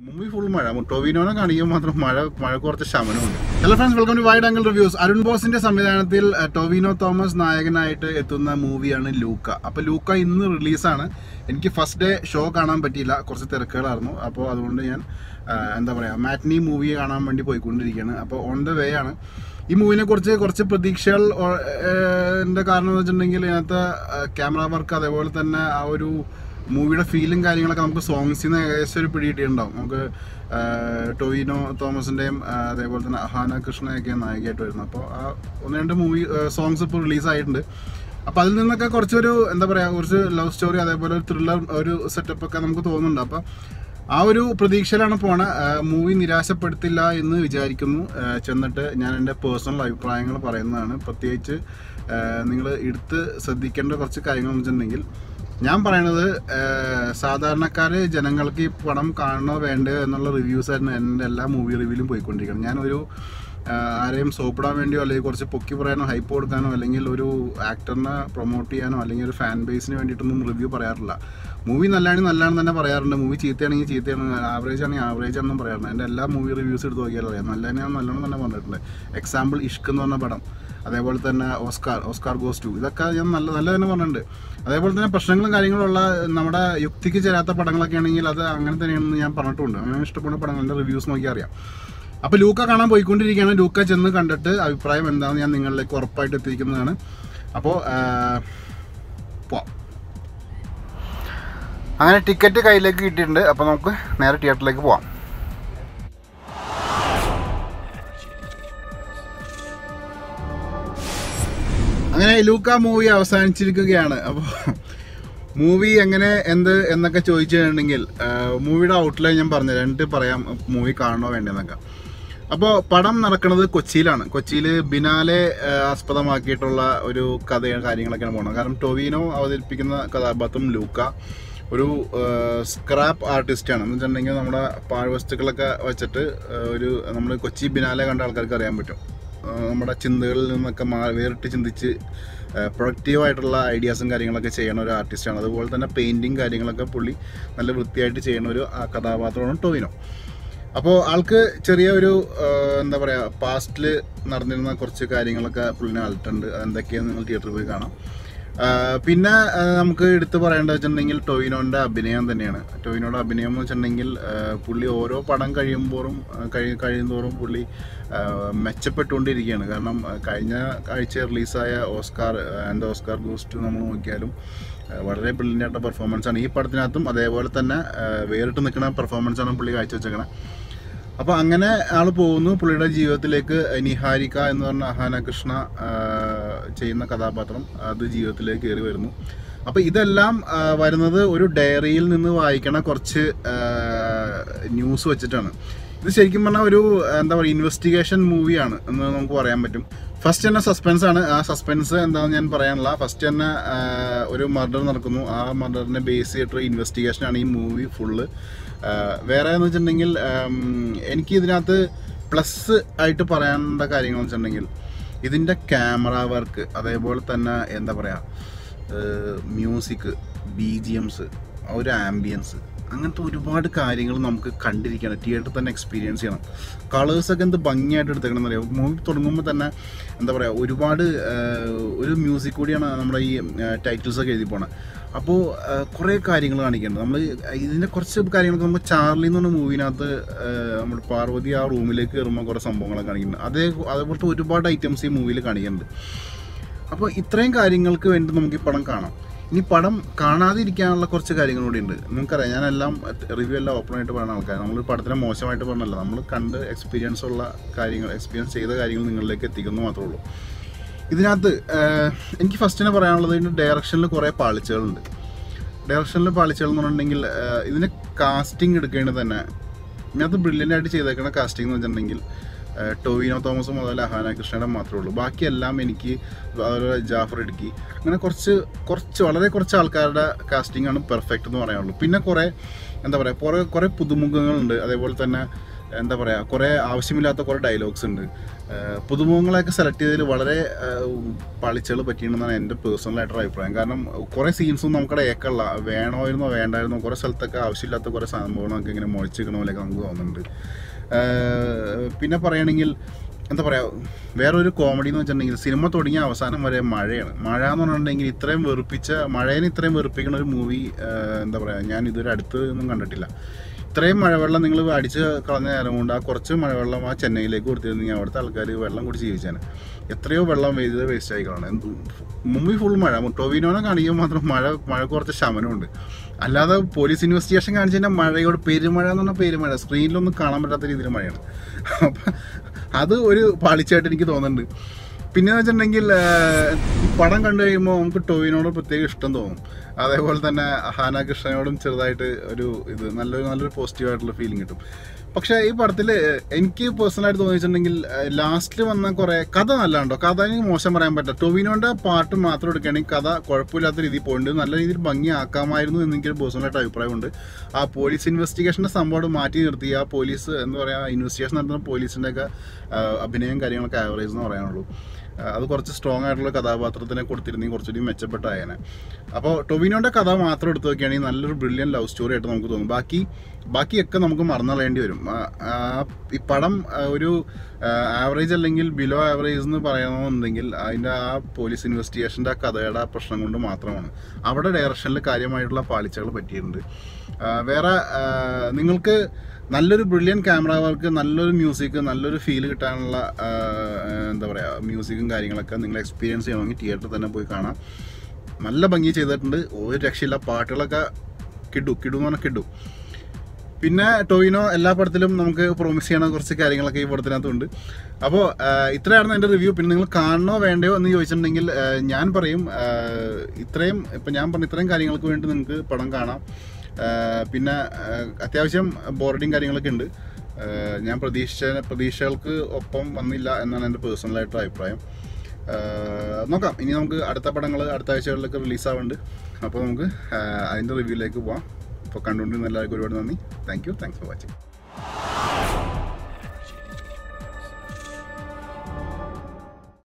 മുമ്പ് ഫുൾ മഴ ടൊവിനോനെ കാണിക്കുമ്പോൾ മാത്രം മഴ മഴ കുറച്ച് ശമനമുണ്ട് hello friends welcome to wide angle reviews Arun ബോസിന്റെ സംവിധാനത്തിൽ അഹ്, ടൊവിനോ തോമസ് നായകനായിട്ട് എത്തുന്ന മൂവിയാണ് ലൂക്ക അപ്പോൾ ലൂക്ക ഇന്ന് റിലീസാണ് എനിക്ക് ഫസ്റ്റ് ഡേ ഷോ കാണാൻ പറ്റിയില്ല കുറച്ച് തിരക്കുകളായിരുന്നു അപ്പോൾ അതുകൊണ്ട് ഞാൻ ആഹ്, എന്താ പറയുക മാറ്റ്നി മൂവി കാണാൻ വേണ്ടി പോയിക്കൊണ്ടിരിക്കുകയാണ് അപ്പോൾ ഓൺ ദ വേ ആണ് ഈ മൂവിനെ കുറിച്ച് കുറച്ച് പ്രതീക്ഷകൾ ഓ- ഏഹ്, ന്റെ കാരണം എന്ന് വെച്ചിട്ടുണ്ടെങ്കിൽ ഇതിനകത്ത് ക്യാമറ വർക്ക് അതേപോലെ തന്നെ ആ ഒരു മൂവിയുടെ ഫീലും കാര്യങ്ങളൊക്കെ നമുക്ക് സോങ്സിൽ നിന്ന് ഏകദേശം ഒരു പിടി കിട്ടിയിട്ടുണ്ടാവും നമുക്ക് ആഹ്, ടൊവിനോ തോമസിൻ്റെയും അതേപോലെ തന്നെ അഹാന കൃഷ്ണയൊക്കെ നായികയായിട്ട് വരുന്നത് അപ്പോൾ ആ ഒന്ന് രണ്ട് മൂവി സോങ്സ് ഇപ്പോൾ റിലീസായിട്ടുണ്ട് അപ്പോൾ അതിൽ നിന്നൊക്കെ കുറച്ചൊരു എന്താ പറയുക കുറച്ച് ലവ് സ്റ്റോറി അതേപോലെ ഒരു ത്രില്ലർ ഒരു സെറ്റപ്പ് ഒക്കെ നമുക്ക് തോന്നുന്നുണ്ട് അപ്പോൾ ആ ഒരു പ്രതീക്ഷയിലാണ് പോണ മൂവി നിരാശപ്പെടുത്തില്ല എന്ന് വിചാരിക്കുന്നു ആ, ചെന്നിട്ട് ഞാൻ എൻ്റെ പേഴ്സണൽ അഭിപ്രായങ്ങൾ പറയുന്നതാണ് പ്രത്യേകിച്ച് നിങ്ങൾ എടുത്ത് ശ്രദ്ധിക്കേണ്ട കുറച്ച് കാര്യങ്ങൾ എന്ന് വെച്ചിട്ടുണ്ടെങ്കിൽ ഞാൻ പറയണത് ആ, സാധാരണക്കാര് ജനങ്ങൾക്ക് ഈ പടം കാണണോ വേണ്ടയോ എന്നുള്ള റിവ്യൂസ് ആയിരുന്നു എൻ്റെ എല്ലാ മൂവി റിവ്യൂലും പോയിക്കൊണ്ടിരിക്കുന്നത് ഞാനൊരു ആ, ആരെയും സോപ്പിടാൻ വേണ്ടിയോ അല്ലെങ്കിൽ കുറച്ച് പൊക്കി പറയാനോ ഹൈപ്പ് കൊടുക്കാനോ അല്ലെങ്കിൽ ഒരു ആക്ടറിനെ പ്രൊമോട്ട് ചെയ്യാനോ അല്ലെങ്കിൽ ഒരു ഫാൻ ബേസിന് വേണ്ടിയിട്ടൊന്നും റിവ്യൂ പറയാറില്ല മൂവി നല്ലതാണെങ്കിൽ നല്ലതാണെന്ന് തന്നെ പറയാറുണ്ട് മൂവി ചീത്തയാണെങ്കിൽ ചീത്തയാണ് ആവറേജ് ആണെങ്കിൽ ആവറേജ് ആണെന്നും പറയാറുണ്ട് എൻ്റെ എല്ലാ മൂവി റിവ്യൂസ് എടുത്ത് നോക്കിയാൽ അറിയാം നല്ലതിനാണ് നല്ലോണം തന്നെ പറഞ്ഞിട്ടുണ്ട് എക്സാമ്പിൾ ഇഷ്ക് എന്ന് പറഞ്ഞ പടം അതേപോലെ തന്നെ ഓസ്കാർ ഓസ്കാർ ഗോസ് ടു ഇതൊക്കെ ഞാൻ നല്ല നല്ല തന്നെ പറഞ്ഞിട്ടുണ്ട് അതേപോലെ തന്നെ പ്രശ്നങ്ങളും കാര്യങ്ങളും ഉള്ള നമ്മുടെ യുക്തിക്ക് ചേരാത്ത പടങ്ങളൊക്കെ ആണെങ്കിൽ അത് അങ്ങനെ തന്നെയാണെന്ന് ഞാൻ പറഞ്ഞിട്ടുണ്ട് അങ്ങനെ ഇഷ്ടപ്പെടുന്ന പടങ്ങളുടെ റിവ്യൂസ് നോക്കിയാൽ അറിയാം അപ്പോൾ ലൂക്ക കാണാൻ പോയിക്കൊണ്ടിരിക്കുകയാണ് ലൂക്ക ചെന്ന് കണ്ടിട്ട് അഭിപ്രായം എന്താണെന്ന് ഞാൻ നിങ്ങളിലേക്ക് ഉറപ്പായിട്ട് എത്തിക്കുന്നതാണ് അപ്പോൾ പോവാം അങ്ങനെ ടിക്കറ്റ് കയ്യിലേക്ക് കിട്ടിയിട്ടുണ്ട് അപ്പോൾ നമുക്ക് നേരെ തിയേറ്ററിലേക്ക് പോവാം അങ്ങനെ ലൂക്ക മൂവി അവസാനിച്ചിരിക്കുകയാണ് അപ്പോൾ മൂവി എങ്ങനെ എന്ത് എന്നൊക്കെ ചോദിച്ചു കഴിഞ്ഞിട്ടുണ്ടെങ്കിൽ മൂവിയുടെ ഔട്ട്ലൈൻ ഞാൻ പറഞ്ഞു രണ്ട് പറയാം മൂവി കാണണോ വേണ്ടെന്നൊക്കെ അപ്പോൾ പടം നടക്കുന്നത് കൊച്ചിയിലാണ് കൊച്ചിയിൽ ബിനാലെ ആ, ആസ്പദമാക്കിയിട്ടുള്ള ഒരു കഥ കാര്യങ്ങളൊക്കെയാണ് പോകുന്നത് കാരണം ടൊവിനോ അവതരിപ്പിക്കുന്ന കഥാപാത്രം ലൂക്ക ഒരു സ്ക്രാപ്പ് ആർട്ടിസ്റ്റാണ് എന്ന് വെച്ചിട്ടുണ്ടെങ്കിൽ നമ്മുടെ പാഴ്വസ്തുക്കളൊക്കെ വെച്ചിട്ട് ആ, ഒരു നമ്മൾ കൊച്ചി ബിനാലെ കണ്ട ആൾക്കാർക്ക് അറിയാൻ പറ്റും ആ, നമ്മുടെ ചിന്തകളിൽ നിന്നൊക്കെ മാ വേറിട്ട് ചിന്തിച്ച് പ്രൊഡക്റ്റീവായിട്ടുള്ള ഐഡിയാസും കാര്യങ്ങളൊക്കെ ചെയ്യണ ഒരു ആർട്ടിസ്റ്റാണ് അതുപോലെ തന്നെ പെയിൻറ്റിങ് കാര്യങ്ങളൊക്കെ പുള്ളി നല്ല വൃത്തിയായിട്ട് ചെയ്യുന്ന ഒരു ആ, കഥാപാത്രമാണ് ടൊവിനോ അപ്പോൾ ആൾക്ക് ചെറിയ ഒരു ആ, എന്താ പറയുക പാസ്റ്റിൽ നടന്നിരുന്ന കുറച്ച് കാര്യങ്ങളൊക്കെ പുള്ളിനെ അലട്ടുണ്ട് അതെന്തൊക്കെയാണ് നിങ്ങൾ തിയേറ്ററിൽ പോയി കാണാം ആ, പിന്നെ ആ, നമുക്ക് എടുത്തു പറയേണ്ടത് വെച്ചിട്ടുണ്ടെങ്കിൽ ടൊവിനോൻ്റെ അഭിനയം തന്നെയാണ് ടൊവിനോയുടെ അഭിനയം എന്ന് വെച്ചിട്ടുണ്ടെങ്കിൽ ആ, പുള്ളി ഓരോ പടം കഴിയുമ്പോഴും ആ, കഴി കഴിയുന്തോറും പുള്ളി ആ, മെച്ചപ്പെട്ടുകൊണ്ടിരിക്കുകയാണ് കാരണം ആ, കഴിഞ്ഞ ആഴ്ച റിലീസായ ഓസ്കാർ ആൻഡ് ഓസ്കാർ ഗോസ്റ്റ് നമ്മൾ നോക്കിയാലും ആ, വളരെ ബ്രില്യൻ്റ് ആയിട്ടുള്ള പെർഫോമൻസ് ആണ് ഈ പടത്തിനകത്തും അതേപോലെ തന്നെ ആ, വേറിട്ട് നിൽക്കുന്ന പെർഫോമൻസ് ആണ് പുള്ളി കാഴ്ചവെച്ചേക്കണത് അപ്പോൾ അങ്ങനെ ആൾ പോകുന്നു പുള്ളിയുടെ ജീവിതത്തിലേക്ക് നിഹാരിക എന്ന് പറഞ്ഞ അഹാന കൃഷ്ണ ആ, ചെയ്യുന്ന കഥാപാത്രം അത് ജീവിതത്തിലേക്ക് കയറി വരുന്നു അപ്പോൾ ഇതെല്ലാം ആ, വരുന്നത് ഒരു ഡയറിയിൽ നിന്ന് വായിക്കണ കുറച്ച് ന്യൂസ് വെച്ചിട്ടാണ് ഇത് ശരിക്കും പറഞ്ഞാൽ ഒരു എന്താ പറയുക ഇൻവെസ്റ്റിഗേഷൻ മൂവിയാണ് എന്ന് നമുക്ക് പറയാൻ പറ്റും ഫസ്റ്റ് തന്നെ സസ്പെൻസ് ആണ് ആ സസ്പെൻസ് എന്താണെന്ന് ഞാൻ പറയാനുള്ള ഫസ്റ്റ് തന്നെ ആ, ഒരു മർഡർ നടക്കുന്നു ആ മർഡറിനെ ബേസ് ചെയ്തിട്ടൊരു ഇൻവെസ്റ്റിഗേഷൻ ആണ് ഈ മൂവി ഫുള്ള് വേറെ എന്ന് വെച്ചിട്ടുണ്ടെങ്കിൽ ആം, എനിക്ക് ഇതിനകത്ത് പ്ലസ് ആയിട്ട് പറയേണ്ട കാര്യങ്ങൾ വെച്ചിട്ടുണ്ടെങ്കിൽ ഇതിൻ്റെ ക്യാമറ വർക്ക് അതേപോലെ തന്നെ എന്താ പറയുക മ്യൂസിക് ബി ജി എംസ് ഒരു ആംബിയൻസ് അങ്ങനത്തെ ഒരുപാട് കാര്യങ്ങൾ നമുക്ക് കണ്ടിരിക്കണം തിയേറ്ററിൽ തന്നെ എക്സ്പീരിയൻസ് ചെയ്യണം കളേഴ്സൊക്കെ എന്ത് ഭംഗിയായിട്ട് എടുത്തേക്കണം എന്നറിയാം മൂവി തുടങ്ങുമ്പോൾ തന്നെ എന്താ പറയുക ഒരുപാട് ആ, ഒരു മ്യൂസിക് കൂടിയാണ് നമ്മുടെ ഈ ടൈറ്റിൽസൊക്കെ എഴുതി പോണത് അപ്പോൾ കുറേ കാര്യങ്ങൾ കാണിക്കുന്നുണ്ട് നമ്മൾ ഇതിൻ്റെ കുറച്ച് കാര്യങ്ങളൊക്കെ നമുക്ക് ചാർലി എന്ന് പറഞ്ഞ മൂവിനകത്ത് നമ്മൾ പാർവതി ആ റൂമിലേക്ക് കയറുമ്പോൾ കുറേ സംഭവങ്ങളൊക്കെ കാണിക്കുന്നുണ്ട് അതേ അതേപോലത്തെ ഒരുപാട് ഐറ്റംസ് ഈ മൂവിയിൽ കാണിക്കുന്നുണ്ട് അപ്പോൾ ഇത്രയും കാര്യങ്ങൾക്ക് വേണ്ടി നമുക്ക് ഈ പടം കാണാം ഇനി പടം കാണാതിരിക്കാനുള്ള കുറച്ച് കാര്യങ്ങൾ കൂടി ഉണ്ട് നമുക്കറിയാം ഞാനെല്ലാം റിവ്യൂ എല്ലാം ഓപ്പൺ ആയിട്ട് പറയുന്ന ആൾക്കാർ നമ്മൾ പടത്തിനെ മോശമായിട്ട് പറഞ്ഞല്ല നമ്മൾ കണ്ട് എക്സ്പീരിയൻസ് ഉള്ള കാര്യങ്ങൾ എക്സ്പീരിയൻസ് ചെയ്ത കാര്യങ്ങൾ നിങ്ങളിലേക്ക് എത്തിക്കുന്നു മാത്രമേ ഉള്ളൂ ഇതിനകത്ത് ആഹ്, എനിക്ക് ഫസ്റ്റ് തന്നെ പറയാനുള്ളത് ഇതിൻ്റെ ഡയറക്ഷനിൽ കുറേ പാളിച്ചകളുണ്ട് ഡയറക്ഷനിൽ പാളിച്ചകൾ എന്ന് പറഞ്ഞിട്ടുണ്ടെങ്കിൽ ആഹ്, ഇതിന് കാസ്റ്റിംഗ് എടുക്കേണ്ടത് തന്നെ ഇതിനകത്ത് ബ്രില്യൻ്റ് ആയിട്ട് ചെയ്തേക്കുന്ന കാസ്റ്റിംഗ് എന്ന് വെച്ചിട്ടുണ്ടെങ്കിൽ ആഹ്, ടൊവിനോ തോമസും അതുപോലെ അഹാന കൃഷ്ണയുടെ മാത്രമേ ഉള്ളൂ ബാക്കിയെല്ലാം എനിക്ക് അതുപോലെ ജാഫർ ഇടുക്കി അങ്ങനെ കുറച്ച് കുറച്ച് വളരെ കുറച്ച് ആൾക്കാരുടെ കാസ്റ്റിംഗ് ആണ് പെർഫെക്റ്റ് എന്ന് പറയാനുള്ളൂ പിന്നെ കുറേ എന്താ പറയുക കുറേ കുറേ പുതുമുഖങ്ങളുണ്ട് അതേപോലെ തന്നെ എന്താ പറയുക കുറേ ആവശ്യമില്ലാത്ത കുറേ ഡയലോഗ്സ് ഉണ്ട് ഏഹ് പുതുമുഖങ്ങളെയൊക്കെ സെലക്ട് ചെയ്തതിൽ വളരെ പളിച്ചുകൾ പറ്റിയിട്ടുണ്ടെന്നാണ് എൻ്റെ പേഴ്സണലായിട്ടൊരു അഭിപ്രായം കാരണം കുറേ സീൻസും നമുക്കടെ ഏക്കല്ല വേണമായിരുന്നോ വേണ്ടായിരുന്നോ കുറേ സ്ഥലത്തൊക്കെ ആവശ്യമില്ലാത്ത കുറേ സംഭവങ്ങളൊക്കെ ഇങ്ങനെ മുഴച്ചിരിക്കണ പോലെയൊക്കെ നമുക്ക് തോന്നുന്നുണ്ട് ഏഹ് പിന്നെ പറയുകയാണെങ്കിൽ എന്താ പറയുക വേറൊരു കോമഡി എന്ന് വെച്ചിട്ടുണ്ടെങ്കിൽ സിനിമ തുടങ്ങിയ അവസാനം വരെ മഴയാണ് മഴ എന്ന് പറഞ്ഞിട്ടുണ്ടെങ്കിൽ ഇത്രയും വെറുപ്പിച്ച മഴേനെ ഇത്രയും വെറുപ്പിക്കുന്ന ഒരു മൂവി എന്താ പറയുക ഞാൻ ഇതുവരെ അടുത്ത് ഒന്നും കണ്ടിട്ടില്ല ഇത്രയും മഴവെള്ളം നിങ്ങൾ അടിച്ച് കളഞ്ഞ നേരം കൊണ്ട് ആ കുറച്ച് മഴവെള്ളം ആ ചെന്നൈയിലേക്ക് കൊടുത്തിരുന്നെങ്കിൽ അവിടുത്തെ ആൾക്കാർ വെള്ളം കുടിച്ച് ജീവിച്ചാണ് എത്രയോ വെള്ളം വെയ്ത് വേസ്റ്റ് ആയിക്കളാണ് മുമ്പിൽ ഫുൾ മഴ ടൊവിനോനെ കാണിക്കുമ്പോൾ മാത്രം മഴ മഴ കുറച്ച് ശമനമുണ്ട് അല്ലാതെ പോലീസ് ഇൻവെസ്റ്റിഗേഷൻ കാണിച്ചു കഴിഞ്ഞാൽ മഴയോട് പെരുമഴ എന്ന് പറഞ്ഞാൽ പെരുമഴ സ്ക്രീനിലൊന്നും കാണാൻ പറ്റാത്ത രീതിയിൽ മഴയാണ് അപ്പം അത് ഒരു പാളിച്ചായിട്ട് എനിക്ക് തോന്നുന്നുണ്ട് പിന്നെ വെച്ചിട്ടുണ്ടെങ്കിൽ ആഹ്, ഈ പടം കണ്ടു കഴിയുമ്പോൾ നമുക്ക് ടോവിനോട് പ്രത്യേക ഇഷ്ടം തോന്നും അതേപോലെ തന്നെ ഹാന കൃഷ്ണനോടും ചെറുതായിട്ട് ഒരു ഇത് നല്ലൊരു നല്ലൊരു പോസിറ്റീവായിട്ടുള്ള ഫീലിംഗ് കിട്ടും പക്ഷേ ഈ പടത്തിൽ എനിക്ക് പേഴ്സണലായിട്ട് തോന്നിയിട്ടുണ്ടെങ്കിൽ ലാസ്റ്റിൽ വന്ന കുറേ കഥ നല്ലതുണ്ടോ കഥ എനിക്ക് മോശം പറയാൻ പറ്റില്ല ടൊവിനോന്റെ പാട്ട് മാത്രം എടുക്കുകയാണെങ്കിൽ കഥ കുഴപ്പമില്ലാത്ത രീതിയിൽ പോയിട്ടുണ്ട് നല്ല രീതിയിൽ ഭംഗിയാക്കാമായിരുന്നു എന്ന് എനിക്കൊരു പേഴ്സണലായിട്ട് അഭിപ്രായമുണ്ട് ആ പോലീസ് ഇൻവെസ്റ്റിഗേഷൻ്റെ സംഭവം മാറ്റി നിർത്തി ആ പോലീസ് എന്താ പറയുക ഇൻവെസ്റ്റിഗേഷൻ നടത്തുന്ന പോലീസിൻ്റെ ഒക്കെ അഭിനയം കാര്യങ്ങളൊക്കെ ആവറേജ് എന്ന് പറയാനുള്ളൂ ആ, അത് കുറച്ച് സ്ട്രോങ് ആയിട്ടുള്ള കഥാപാത്രത്തിനെ കൊടുത്തിരുന്നെങ്കിൽ കുറച്ചുകൂടി മെച്ചപ്പെട്ടായേനെ അപ്പോൾ ടൊവിനോന്റെ കഥ മാത്രം എടുത്ത് നോക്കുകയാണെങ്കിൽ നല്ലൊരു ബ്രില്യൻ ലവ് സ്റ്റോറി ആയിട്ട് നമുക്ക് തോന്നും ബാക്കി ബാക്കിയൊക്കെ നമുക്ക് മറന്നളയേണ്ടി വരും ആ, ആ, ഈ പടം ആ, ഒരു ആവറേജ് അല്ലെങ്കിൽ ബിലോ ആവറേജ് എന്ന് പറയണമെന്നുണ്ടെങ്കിൽ അതിൻ്റെ ആ പോലീസ് ഇൻവെസ്റ്റിഗേഷൻ്റെ ആ കഥയുടെ ആ പ്രശ്നം കൊണ്ട് മാത്രമാണ് അവിടെ ഡയറക്ഷനിൽ കാര്യമായിട്ടുള്ള പാളിച്ചകൾ പറ്റിയിട്ടുണ്ട് ആ, വേറെ ആ, നിങ്ങൾക്ക് നല്ലൊരു ബ്രില്യൻ ക്യാമറ വർക്ക് നല്ലൊരു മ്യൂസിക് നല്ലൊരു ഫീൽ കിട്ടാനുള്ള ആ, എന്താ പറയുക മ്യൂസിക്കും കാര്യങ്ങളൊക്കെ നിങ്ങൾ എക്സ്പീരിയൻസ് ചെയ്യണമെങ്കിൽ തിയേറ്ററിൽ തന്നെ പോയി കാണാം നല്ല ഭംഗി ചെയ്തിട്ടുണ്ട് ഒരു രക്ഷയില്ല പാട്ടുകളൊക്കെ കിഡു കിഡു എന്ന് പറഞ്ഞാൽ കിഡു പിന്നെ ടോയിനോ എല്ലാ പടത്തിലും നമുക്ക് പ്രോമിസ് ചെയ്യണ കുറച്ച് കാര്യങ്ങളൊക്കെ ഈ പടത്തിനകത്തുണ്ട് അപ്പോൾ ഇത്രയായിരുന്നു എൻ്റെ റിവ്യൂ പിന്നെ നിങ്ങൾ കാണണോ വേണ്ടയോ എന്ന് ചോദിച്ചിട്ടുണ്ടെങ്കിൽ ആ, ഞാൻ പറയും ആ, ഇത്രയും ഇപ്പം ഞാൻ പറഞ്ഞ ഇത്രയും കാര്യങ്ങൾക്ക് വേണ്ടി നിങ്ങൾക്ക് പടം കാണാം ആ, പിന്നെ ആ, അത്യാവശ്യം ബോർഡിങ് കാര്യങ്ങളൊക്കെ ഉണ്ട് ആ, ഞാൻ പ്രതീക്ഷിച്ച പ്രതീക്ഷകൾക്ക് ഒപ്പം വന്നില്ല എന്നാണ് എൻ്റെ പേഴ്സണലായിട്ടുള്ള അഭിപ്രായം ആ, നോക്കാം ഇനി നമുക്ക് അടുത്ത പടങ്ങൾ അടുത്ത ആഴ്ചകളിലൊക്കെ റിലീസാവുന്നുണ്ട് അപ്പോൾ നമുക്ക് ആ, അതിൻ്റെ റിവ്യൂയിലേക്ക് പോവാം അപ്പോൾ കണ്ടുകൊണ്ടിരുന്ന എല്ലാവർക്കും ഒരുപാട് നന്ദി thank you thanks for watching